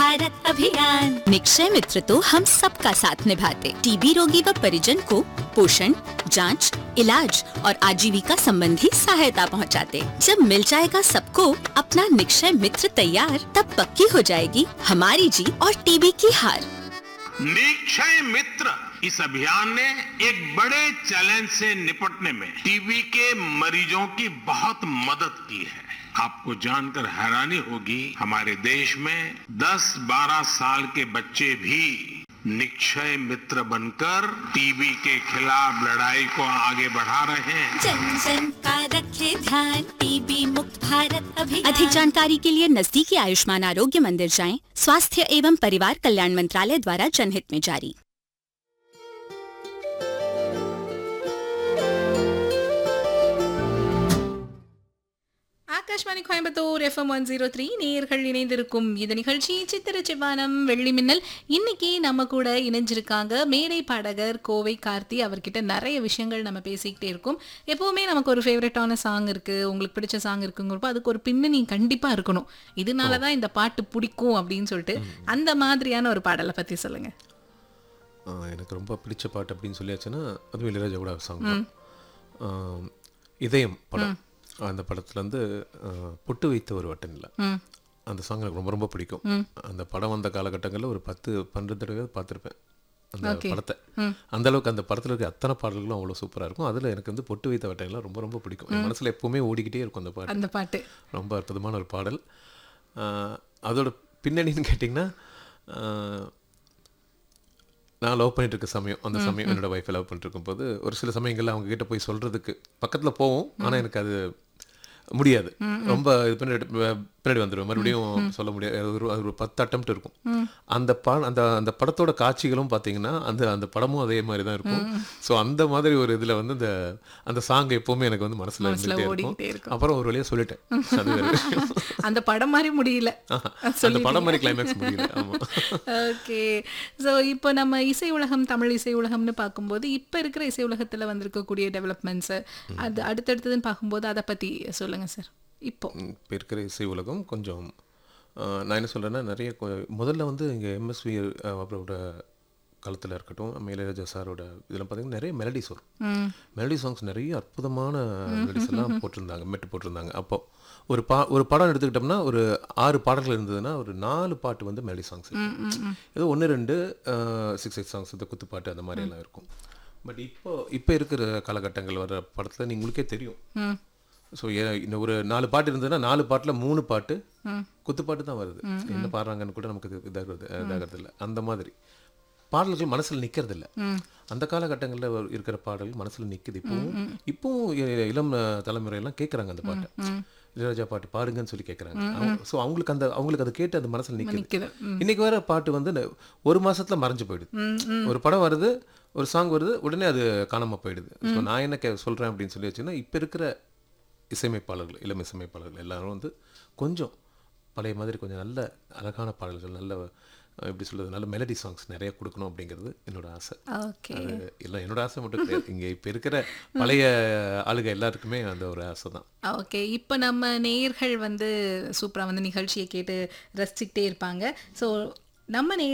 भारत अभियान निक्षय मित्र तो हम सबका साथ निभाते टीबी रोगी व परिजन को पोषण जांच, इलाज और आजीविका संबंधी सहायता पहुंचाते। जब मिल जाएगा सबको अपना निक्षय मित्र तैयार तब पक्की हो जाएगी हमारी जीत और टीबी की हार निक्षय मित्र इस अभियान ने एक बड़े चैलेंज से निपटने में टीबी के मरीजों की बहुत मदद की है आपको जानकर हैरानी होगी हमारे देश में 10-12 साल के बच्चे भी निक्षय मित्र बनकर टीबी के खिलाफ लड़ाई को आगे बढ़ा रहे हैं जन जन का रखे ध्यान टीबी मुक्त भारत अभियान अधिक जानकारी के लिए नजदीकी आयुष्मान आरोग्य मंदिर जाएं स्वास्थ्य एवं परिवार कल्याण मंत्रालय द्वारा जनहित में जारी Akashvani Coimbatore FM one zero three நேயர்கள் இணைந்திருக்கும் இந்த நிகழ்ச்சி சித்திர செவ்வானம் வெள்ளி மின்னல் இன்னைக்கு நம்ம கூட இணைஞ்சிருக்காங்க மேடை பாடகர் கோவை கார்த்தி அவர்கிட்ட நிறைய விஷயங்கள் நம்ம பேசிக்கிட்டே இருக்கோம் எப்பவுமே நமக்கு ஒரு ஃபேவரட்டான சாங் இருக்கு உங்களுக்கு பிடிச்ச சாங் இருக்குங்கிறப்போ அதுக்கு ஒரு பின்னணி கண்டிப்பா இருக்கணும் இதனால தான் இந்த பாட்டு பிடிக்கும் அப்படின்னு சொல்லிட்டு அந்த மாதிரியான ஒரு பாடலை பத்தி சொல்லுங்க ஆ, எனக்கு ரொம்ப பிடிச்ச பாட்டு அப்படின்னு சொல்லியாச்சுன்னா அதுவும் இளையராஜாவோட சாங் தான் ஆ, இதயம் படம் அந்த படத்துல வந்து ஆ, பொட்டு வைத்த ஒரு வட்டம் இல்லை அந்த சாங் எனக்கு ரொம்ப ரொம்ப பிடிக்கும் அந்த படம் வந்த காலகட்டங்களில் ஒரு பத்து பன்னெண்டு தடவை பார்த்துருப்பேன் அந்த படத்தை அந்த அளவுக்கு அந்த படத்துல இருக்க அத்தனை பாடல்களும் அவ்வளோ சூப்பரா இருக்கும் அதுல எனக்கு வந்து பொட்டு வைத்த வட்டம்லாம் ரொம்ப ரொம்ப பிடிக்கும் என் மனசுல எப்பவுமே ஓடிக்கிட்டே இருக்கும் அந்த பாட்டு அந்த பாட்டு ரொம்ப அற்புதமான ஒரு பாடல் ஆஹ் அதோட பின்னணின்னு கேட்டிங்கன்னா ஆஹ் நான் லவ் பண்ணிட்டு இருக்க சமயம் அந்த சமயம் என்னோட ஒய்ஃபை லவ் பண்ணிட்டு இருக்கும்போது ஒரு சில சமயங்கள்ல அவங்க கிட்ட போய் சொல்றதுக்கு பக்கத்துல போவோம் ஆனா எனக்கு அது முடியாது ரொம்ப இது பின்னாடி பின்னாடி வந்துடும் மறுபடியும் சொல்ல முடியாது அது ஒரு அது ஒரு பத்து அட்டம்ப்ட் இருக்கும் அந்த பா அந்த அந்த படத்தோட காட்சிகளும் பார்த்தீங்கன்னா அந்த அந்த படமும் அதே மாதிரி தான் இருக்கும் ஸோ அந்த மாதிரி ஒரு இதுல வந்து இந்த அந்த சாங் எப்பவுமே எனக்கு வந்து மனசுல மனசுல இருந்துகிட்டே ஓடிக்கிட்டே இருக்கும் இருக்கும். அப்புறம் ஒரு வழியா சொல்லிட்டேன் அது வேற விஷயம். அந்த படம் மாதிரி முடியல அந்த படம் மாதிரி கிளைமேக்ஸ் முடியல ஆமா ஓகே ஸோ இப்போ நம்ம இசை உலகம் தமிழ் இசை உலகம்னு பார்க்கும்போது இப்போ இருக்கிற இசை உலகத்தில் வந்திருக்கக்கூடிய டெவலப்மெண்ட்ஸு அது அடுத்தடுத்ததுன்னு பார்க்கும்போது அதை பற்றி சொல்லுங்க சார் இப்போ இப்போ இருக்கிற இசை உலகம் கொஞ்சம் ஆஹ், நான் என்ன சொல்கிறேன்னா நிறைய கொ- முதல்ல வந்து இங்கே எம்எஸ்வி அவரோட காலத்தில் இருக்கட்டும் நம்ம இளையராஜா சாரோட இதெல்லாம் பார்த்தீங்கன்னா நிறைய மெலடிஸ் வரும் மெலடி சாங்ஸ் நிறைய அற்புதமான மெலடிஸ் எல்லாம் போட்டிருந்தாங்க மெட்டு போட்டிருந்தாங்க அப்போ ஒரு பா ஒரு படம் எடுத்துக்கிட்டோம்னா ஒரு ஆறு பாடல்கள் இருந்ததுன்னா ஒரு நாலு பாட்டு வந்து மெலடி சாங்ஸ் ஏதோ ஒன்று ரெண்டு சிக்ஸ் எயிட் சாங்ஸ் இந்த குத்துப்பாட்டு அந்த மாதிரி எல்லாம் இருக்கும் பட் இப்போ இப்போ இருக்கிற காலகட்டங்கள் வர படத்தில் நீ உங்களுக்கே தெரியும் ஸோ இந்த ஒரு நாலு பாட்டு இருந்ததுன்னா நாலு பாட்டில் மூணு பாட்டு குத்துப்பாட்டு தான் வருது என்ன பாடுறாங்கன்னு கூட நமக்கு இது இதாகிறது இதாகிறது இல்லை அந்த மாதிரி பாடல்கள் மனசில் நிற்கிறது இல்லை அந்த காலகட்டங்களில் இருக்கிற பாடல்கள் மனசில் நிற்குது இப்போவும் இப்போவும் இ- இளம் அஹ், தலைமுறையெல்லாம் கேட்குறாங்க அந்த பாட்டை இளையராஜா பாட்டு பாடுங்கன்னு சொல்லி கேட்குறாங்க ஸோ அவங்களுக்கு அந்த அவங்களுக்கு அதை கேட்டு அது மனசில் நிற்குது நிக்குது. இன்னைக்கு வர பாட்டு வந்து ந- ஒரு மாசத்துல மறைஞ்சு போயிடுது ஒரு படம் வருது ஒரு சாங் வருது உடனே அது காணாம போயிடுது ஸோ நான் என்ன கே சொல்றேன் அப்படின்னு சொல்லி வச்சுன்னா இப்போ இருக்கிற இசையமைப்பாளர்கள் இளம் இசையமைப்பாளர்கள் எல்லாரும் வந்து கொஞ்சம் பழைய மாதிரி கொஞ்சம் நல்ல அழகான பாடல்கள் நல்ல அஹ், எப்படி சொல்றது நல்ல மெலடி சாங்ஸ் நிறைய கொடுக்கணும் அப்படிங்கிறது என்னோட ஆசை ஓகே அது இல்லை என்னோட ஆசை மட்டும் கிடையாது இங்கே இப்போ இருக்கிற பழைய ஆளுக எல்லாருக்குமே அந்த ஒரு ஆசை தான் ஓகே இப்போ நம்ம நேயர்கள் வந்து சூப்பராக வந்து நிகழ்ச்சியை கேட்டு ரசிச்சுக்கிட்டே இருப்பாங்க ஸோ நம்ம நேயர்